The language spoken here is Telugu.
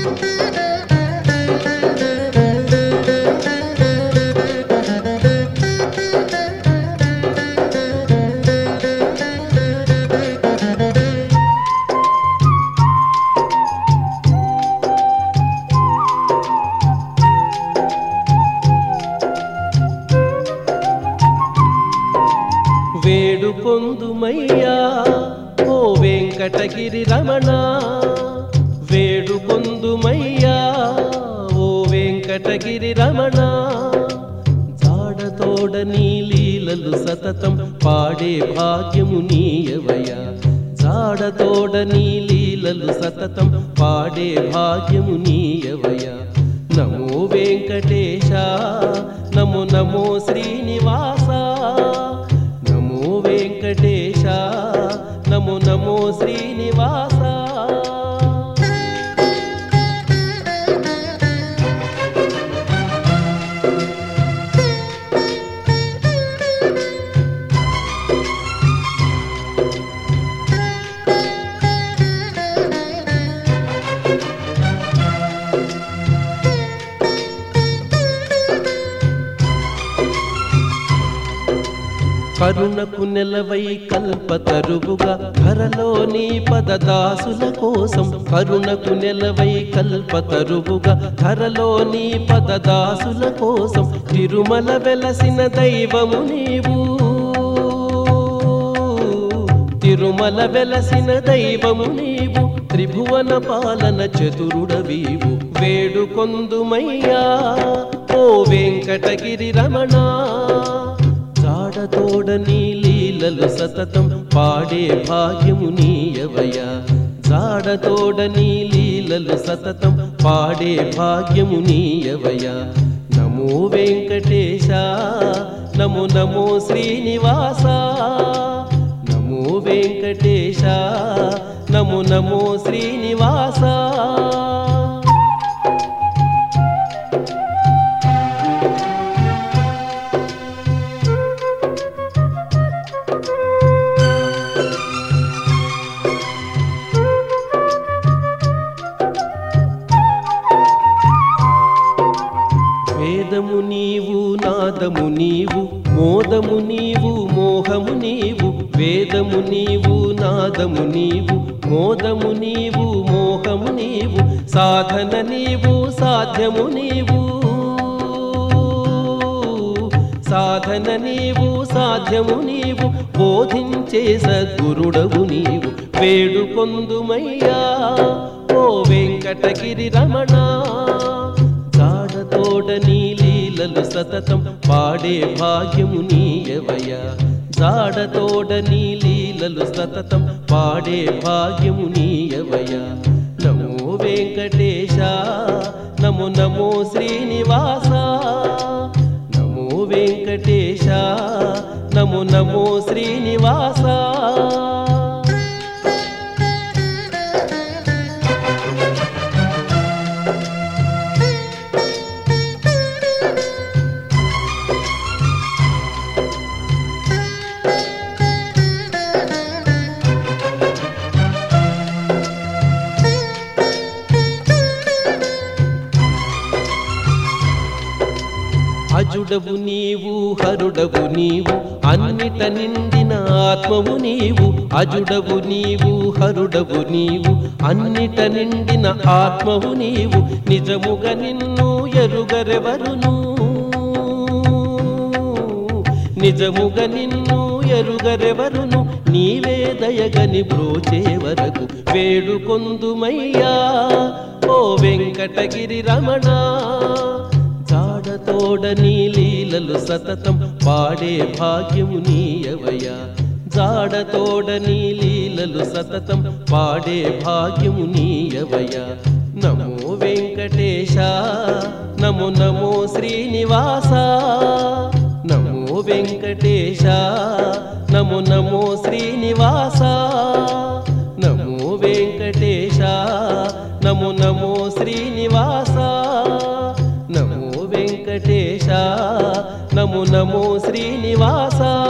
వేడు పొందుమయ్యా ఓ వెంకటగిరి రమణ వేడు పొందుమయ్యా ఓ వెంకటగిరి రమణ జాడతోడ నీ లీలలు సతతం పాడే భాగ్యము నీయవయ్యా జాడతోడ నీ లీలలు సతతం పాడే భాగ్యము నీయవయ్యా నమో వెంకటేశ నమో నమో శ్రీనివాస నమో వెంకటేశ నమో నమో శ్రీనివాస కరుణకు నెలవై కల్పతరువుగా ధరలోని పదదాసుల కోసం కరుణకు నెలవై కల్పతరువుగా ధరలోని పదదాసుల కోసం తిరుమల వెలసిన దైవము నీవు తిరుమల వెలసిన దైవము నీవు త్రిభువన పాలన చతురుడవీవు వేడుకొందుమయ్యా ఓ వెంకటగిరి రమణ జాడతోడ నీ లీలలు సతతం పాడే భాగ్యము నీయవయ్యా జాడతోడ నీ లీలలు సతతం పాడే భాగ్యము నీయవయ్యా నమో వెంకటేశ నమో నమో శ్రీనివాస నమో వెంకటేశ నమో నమో శ్రీనివాస వేదము నీవు నాదము నీవు మోదము నీవు మోహము నీవు వేదము నీవు నాదము నీవు మోదము నీవు మోహము నీవు సాధన నీవు సాధ్యము నీవు సాధన నీవు సాధ్యము నీవు బోధించే సద్గురుడవు నీవు వేడుకొందుమయ్యా ఓ వెంకటగిరి రమణ జాడతోడ నీ లీలలు సతతం పాడే భాగ్యము నీయవయ్యా జాడతోడ నీ లీలలు సతతం పాడే భాగ్యము నీయవయ్యా నమో వెంకటేశ నమో నమో శ్రీనివాస నమో వెంకటేశ నమో నమో శ్రీనివాస అజుడవు నీవు హరుడవు నీవు అన్నిట నిండిన ఆత్మవు నీవు అజుడవు నీవు హరుడవు నీవు అన్నిట నిండిన ఆత్మవు నీవు నిజముగా నిన్ను ఎరుగరెవరును నిజముగా నిన్ను ఎరుగరెవరును నీవే దయగని బ్రోచే వరకు వేడుకొందుమయ్యా ఓ వెంకటగిరి రమణ జాడతోడ నీ లీలలు సతతం పాడే భాగ్యము నీయవయ్యా జాడతోడ నీ లీలలు సతతం పాడే భాగ్యము నీయవయ్యా నమో వెంకటేశ నమో నమో శ్రీనివాస నమో వెంకటేశ నమో నమో శ్రీనివాస నమో వెంకటేశ నమో నమో శ్రీనివాస నమో వెంకటేశ నమో నమో శ్రీనివాస